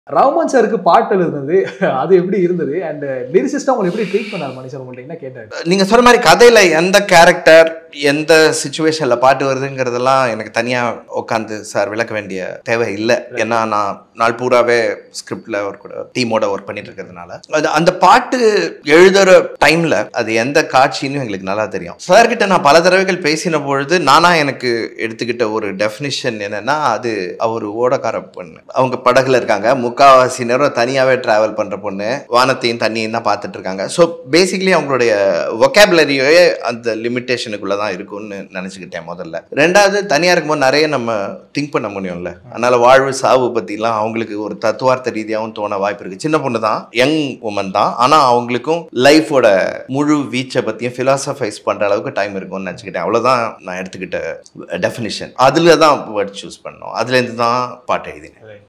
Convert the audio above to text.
ரஹ்மான் சாருக்கு பாட்டு எழுதுனது அது எப்படி இருந்தது அண்ட் லிரிசிஸ்டா உங்களை எப்படி ட்ரீட் பண்ணார் மணி சார் உங்கள்ட்ட என்ன கேட்டாரு நீங்க சொன்ன மாதிரி கதையில எந்த கேரக்டர் எந்த சுச்சுவேஷன்ல பாட்டு வருதுங்கிறதெல்லாம் எனக்கு தனியா உட்காந்து சார் விளக்க வேண்டிய தேவை இல்லை ஏன்னா நான் நாள் பூராவே ஸ்கிரிப்ட்ல ஒரு கூட டீமோட ஒர்க் பண்ணிட்டு இருக்கிறதுனால அது அந்த பாட்டு எழுதுற டைம்ல அது எந்த காட்சின்னு எங்களுக்கு நல்லா தெரியும் சார் கிட்ட நான் பல தடவைகள் பேசின பொழுது நானா எனக்கு எடுத்துக்கிட்ட ஒரு டெஃபினிஷன் என்னன்னா அது அவர் ஓடக்கார பொண்ணு அவங்க படகுல இருக்காங்க முக்காவாசி நேரம் தனியாவே டிராவல் பண்ற பொண்ணு வானத்தையும் தண்ணியும் தான் பார்த்துட்டு இருக்காங்க ஸோ பேசிக்கலி அவங்களுடைய ஒகேபுலரியே அந்த லிமிட்டேஷனுக்குள்ள தான் இருக்கும்னு நினச்சிக்கிட்டேன் முதல்ல ரெண்டாவது தனியாக இருக்கும்போது நிறைய நம்ம திங்க் பண்ண முடியும்ல அதனால வாழ்வு சாவு பற்றிலாம் அவங்களுக்கு ஒரு தத்துவார்த்த ரீதியாகவும் தோண வாய்ப்பு இருக்குது சின்ன பொண்ணு தான் யங் உமன் தான் ஆனால் அவங்களுக்கும் லைஃபோட முழு வீச்சை பற்றியும் ஃபிலாசபைஸ் பண்ணுற அளவுக்கு டைம் இருக்கும்னு நினச்சிக்கிட்டேன் அவ்வளோதான் நான் எடுத்துக்கிட்ட டெஃபினிஷன் அதில் தான் வேர்ட் சூஸ் பண்ணோம் அதுலேருந்து தான் பாட்டு எழுதினேன்